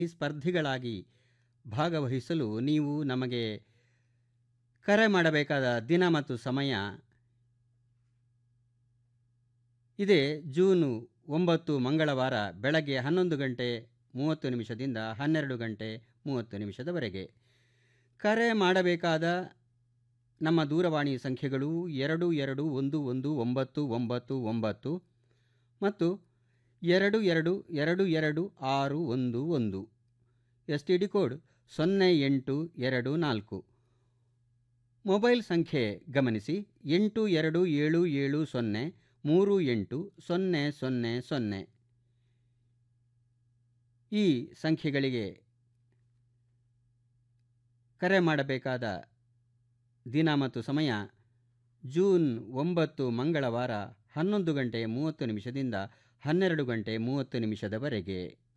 ಈ ಸ್ಪರ್ಧಿಗಳಾಗಿ ಭಾಗವಹಿಸಲು ನೀವು ನಮಗೆ ಕರೆ ಮಾಡಬೇಕಾದ ದಿನ ಮತ್ತು ಸಮಯ ಇದೇ ಜೂನು ಒಂಬತ್ತು ಮಂಗಳವಾರ ಬೆಳಗ್ಗೆ ಹನ್ನೊಂದು ಗಂಟೆ ಮೂವತ್ತು ನಿಮಿಷದಿಂದ ಹನ್ನೆರಡು ಗಂಟೆ ಮೂವತ್ತು ನಿಮಿಷದವರೆಗೆ ಕರೆ ಮಾಡಬೇಕಾದ ನಮ್ಮ ದೂರವಾಣಿ ಸಂಖ್ಯೆಗಳು ಎರಡು ಎರಡು ಒಂದು ಒಂದು ಒಂಬತ್ತು ಒಂಬತ್ತು ಒಂಬತ್ತು ಮತ್ತು ಎರಡು ಎರಡು ಎರಡು ಎರಡು ಆರು ಒಂದು ಒಂದು ಎಸ್ ಟಿ ಡಿ ಕೋಡ್ ಸೊನ್ನೆ ಎಂಟು ಎರಡು ನಾಲ್ಕು ಮೊಬೈಲ್ ಸಂಖ್ಯೆ ಗಮನಿಸಿ ಎಂಟು ಎರಡು ಏಳು ಏಳು ಸೊನ್ನೆ ಮೂರು ಎಂಟು ಸೊನ್ನೆ ಸೊನ್ನೆ ಸೊನ್ನೆ ಈ ಸಂಖ್ಯೆಗಳಿಗೆ ಕರೆ ಮಾಡಬೇಕಾದ ದಿನ ಮತ್ತು ಸಮಯ ಜೂನ್ ಒಂಬತ್ತು ಮಂಗಳವಾರ ಹನ್ನೊಂದು ಗಂಟೆ ಮೂವತ್ತು ನಿಮಿಷದಿಂದ ಹನ್ನೆರಡು ಗಂಟೆ ಮೂವತ್ತು ನಿಮಿಷದವರೆಗೆ